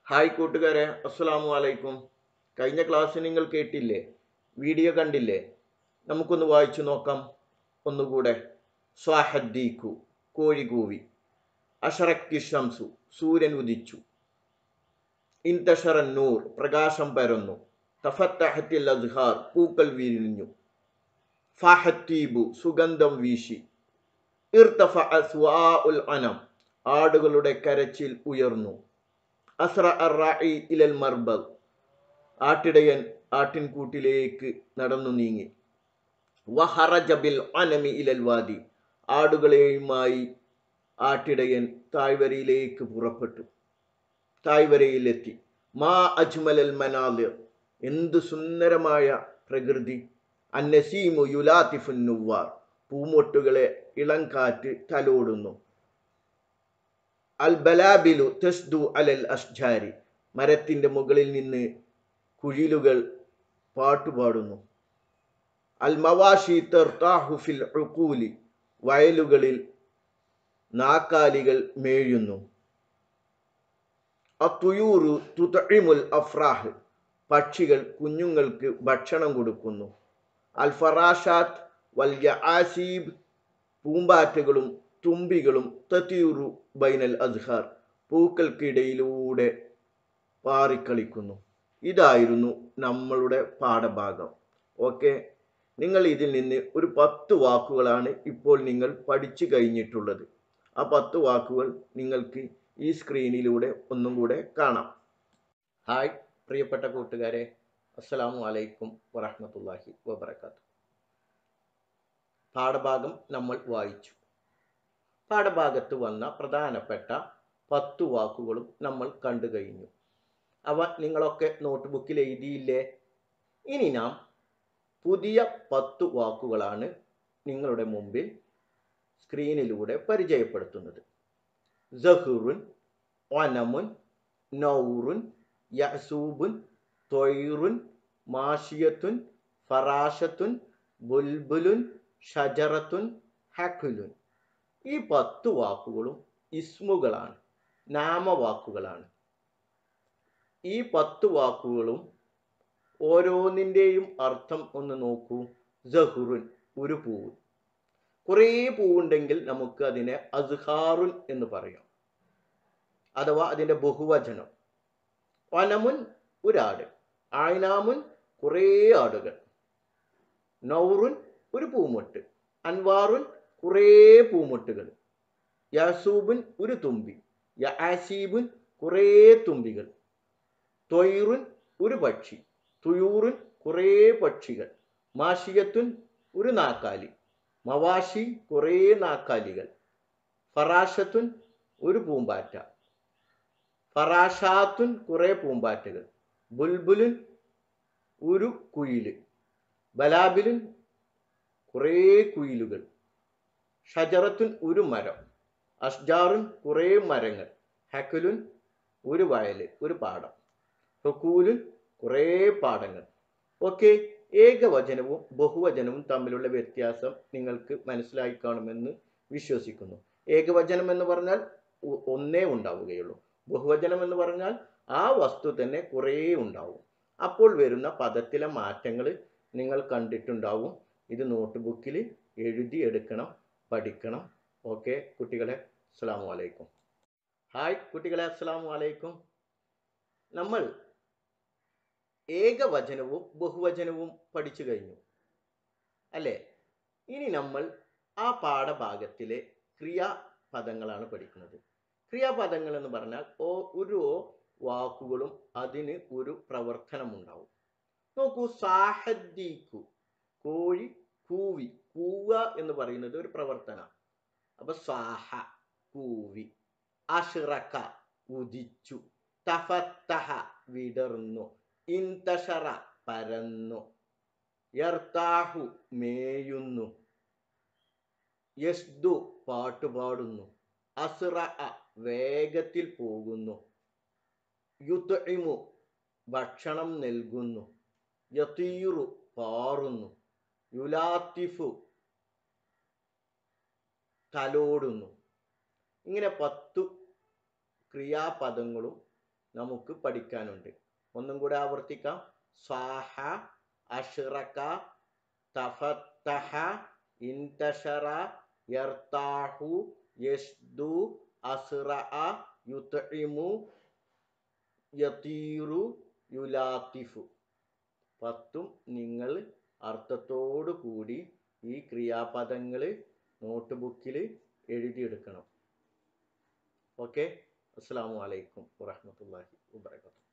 hi കൂട്ടുകാരെ അസ്സലാമു അലൈക്കും കഴിഞ്ഞ ക്ലാസ് നിങ്ങൾ കേട്ടില്ലേ വീഡിയോ കണ്ടില്ലേ നമുക്കൊന്ന് വായിച്ചു നോക്കാം ഒന്നുകൂടെ സ്വാഹദ്ദീഖു കോഴി കൂവി അഷറക്കി ഷംസു സൂര്യൻ ഉദിച്ചു ഇൻതഷറൻ നൂർ പ്രകാശം പരന്നു തഫത്തഹത്തിൽ അസ്ഹാർ പൂക്കൾ വിരിഞ്ഞു ഫഹത്തീബു സുഗന്ധം വീശി ഇർത്തഫ ഉൽ അനം ആടുകളുടെ കരച്ചിൽ ഉയർന്നു അസ്ര അറായി ഇലൽ മർബൽ ആട്ടിടയൻ ആട്ടിൻകൂട്ടിലേക്ക് നടന്നു നീങ്ങി വഹറജബിൽ അനമി ഇലൽ വാദി ആടുകളെയുമായി ആട്ടിടയൻ തായ്വരയിലേക്ക് പുറപ്പെട്ടു തായ്വരയിലെത്തി മാ അജ്മലൽ മനാലിർ എന്ത് സുന്ദരമായ പ്രകൃതി അന്നസീമു യുലാത്തിഫുന്നുവാർ പൂമൊട്ടുകളെ ഇളംകാറ്റ് തലോടുന്നു അൽ ബലാബിലു തസ്ദു അലൽ അഷ്ജാരി മരത്തിൻ്റെ മുകളിൽ നിന്ന് കുഴിലുകൾ പാട്ടുപാടുന്നു അൽ മവാഷി തെർത്താഹുഫിൽ ഉക്കൂലി വയലുകളിൽ നാക്കാലികൾ മേയുന്നു അത്തുയൂറു തുതഇമുൽ അഫ്രാഹ് പക്ഷികൾ കുഞ്ഞുങ്ങൾക്ക് ഭക്ഷണം കൊടുക്കുന്നു അൽ ഫറാഷാത്ത് വൽ യആസീബ് പൂമ്പാറ്റകളും തുമ്പികളും തത്തിയുറു ബൈനൽ അസ്ഹാർ പൂക്കൾക്കിടയിലൂടെ പാറിക്കളിക്കുന്നു ഇതായിരുന്നു നമ്മളുടെ പാഠഭാഗം ഓക്കെ നിങ്ങൾ ഇതിൽ നിന്ന് ഒരു പത്ത് വാക്കുകളാണ് ഇപ്പോൾ നിങ്ങൾ പഠിച്ചു കഴിഞ്ഞിട്ടുള്ളത് ആ പത്ത് വാക്കുകൾ നിങ്ങൾക്ക് ഈ സ്ക്രീനിലൂടെ ഒന്നും കൂടെ കാണാം ഹായ് പ്രിയപ്പെട്ട കൂട്ടുകാരെ അസ്സലാമു അലൈക്കും വറഹ്മത്തുള്ളാഹി വബർക്കാത്തു പാഠഭാഗം നമ്മൾ വായിച്ചു പാഠഭാഗത്ത് വന്ന പ്രധാനപ്പെട്ട പത്തു വാക്കുകളും നമ്മൾ കണ്ടു കഴിഞ്ഞു അവ നിങ്ങളൊക്കെ നോട്ട്ബുക്കിൽ എഴുതിയില്ലേ ഇനി നാം പുതിയ പത്തു വാക്കുകളാണ് നിങ്ങളുടെ മുമ്പിൽ സ്ക്രീനിലൂടെ പരിചയപ്പെടുത്തുന്നത് സഹുറുൻ ഒനമുൻ നൗറുൻ യസൂബുൻ തൊയ്റുൻ മാഷിയത്തുൻ ഫറാഷത്തുൻ ബുൽബുലുൻ ഷജറത്തുൻ ഹക്കുലുൻ ഈ പത്ത് വാക്കുകളും ഇസ്മുകളാണ് നാമവാക്കുകളാണ് ഈ പത്ത് വാക്കുകളും ഓരോന്നിൻ്റെയും അർത്ഥം ഒന്ന് നോക്കൂ ജഹുറുൻ ഒരു പൂവ് കുറേ പൂവുണ്ടെങ്കിൽ നമുക്ക് അതിനെ അസ്ഹാറുൻ എന്ന് പറയാം അഥവാ അതിൻ്റെ ബഹുവചനം വനമുൻ ഒരാട് ആയനാമുൻ കുറേ ആടുകൾ നൗറുൻ ഒരു പൂമൊട്ട് അൻവാറുൻ കുറേ പൂമൊട്ടുകൾ യാസൂബുൻ ഒരു തുമ്പി യാസീബുൻ കുറേ തുമ്പികൾ തൊയ്റുൻ ഒരു പക്ഷി തുയൂറുൻ കുറേ പക്ഷികൾ മാഷിയത്തുൻ ഒരു നാക്കാലി മവാഷി കുറേ നാക്കാലികൾ ഫറാഷത്തുൻ ഒരു പൂമ്പാറ്റ ഫറാഷാത്തുൻ കുറേ പൂമ്പാറ്റകൾ ബുൽബുലുൻ ഒരു കുയില് ബലാബിലുൻ കുറേ കുയിലുകൾ ഷജറത്തുൻ ഒരു മരം അഷ്ജാറുൻ കുറേ മരങ്ങൾ ഹക്കുലുൻ ഒരു വയൽ ഒരു പാടം ഹുക്കൂലുൻ കുറേ പാടങ്ങൾ ഓക്കെ ഏകവചനവും ബഹുവചനവും തമ്മിലുള്ള വ്യത്യാസം നിങ്ങൾക്ക് മനസ്സിലായി കാണുമെന്ന് വിശ്വസിക്കുന്നു ഏകവചനം എന്ന് പറഞ്ഞാൽ ഒ- ഒന്നേ ഉണ്ടാവുകയുള്ളൂ ബഹുവചനം എന്ന് പറഞ്ഞാൽ ആ വസ്തു തന്നെ കുറേ ഉണ്ടാവും അപ്പോൾ വരുന്ന പദത്തിലെ മാറ്റങ്ങൾ നിങ്ങൾ കണ്ടിട്ടുണ്ടാവും ഇത് നോട്ട് ബുക്കിൽ എഴുതി എടുക്കണം പഠിക്കണം ഓക്കെ കുട്ടികളെ അസ്സാം വലൈക്കും ഹായ് കുട്ടികളെ അസ്സാം വലൈക്കും നമ്മൾ ഏകവചനവും ബഹുവചനവും പഠിച്ചു കഴിഞ്ഞു അല്ലേ ഇനി നമ്മൾ ആ പാഠഭാഗത്തിലെ ക്രിയാപദങ്ങളാണ് പഠിക്കുന്നത് ക്രിയാപദങ്ങൾ എന്ന് പറഞ്ഞാൽ ഓ ഓരോ വാക്കുകളും അതിന് ഒരു പ്രവർത്തനമുണ്ടാവും നോക്കൂ സാഹദ്ദീക്കു കോഴി കൂവി കൂവ എന്ന് പറയുന്നത് ഒരു പ്രവർത്തന അപ്പൊ സാഹ കൂവി അഷിറക്ക ഉദിച്ചു തഫത്തഹ വിടർന്നു ഇൻതഷറ പരന്നു യർത്താഹു മേയുന്നു യസ്ദു പാട്ടുപാടുന്നു അസ്റ വേഗത്തിൽ പോകുന്നു യുത്ഇമു ഭക്ഷണം നൽകുന്നു യതീറു പാറുന്നു യുലാത്തിഫു തലോടുന്നു ഇങ്ങനെ പത്തു ക്രിയാപദങ്ങളും നമുക്ക് പഠിക്കാനുണ്ട് ഒന്നും കൂടെ ആവർത്തിക്കാം സ്വാഹ അഷ്റക തഫത്തഹ ഇൻതഷറ യർത്താഹു യഷ്ദു അസ്റഅ യുത്ഇമു യതീറു യുലാത്തിഫു പത്തും നിങ്ങൾ അർത്ഥത്തോടു കൂടി ഈ ക്രിയാപദങ്ങൾ നോട്ട് ബുക്കിൽ എഴുതിയെടുക്കണം ഓക്കെ അസ്സാം വലൈക്കും വാഹമത്തല്ലാഹി വാബർക്കാത്തു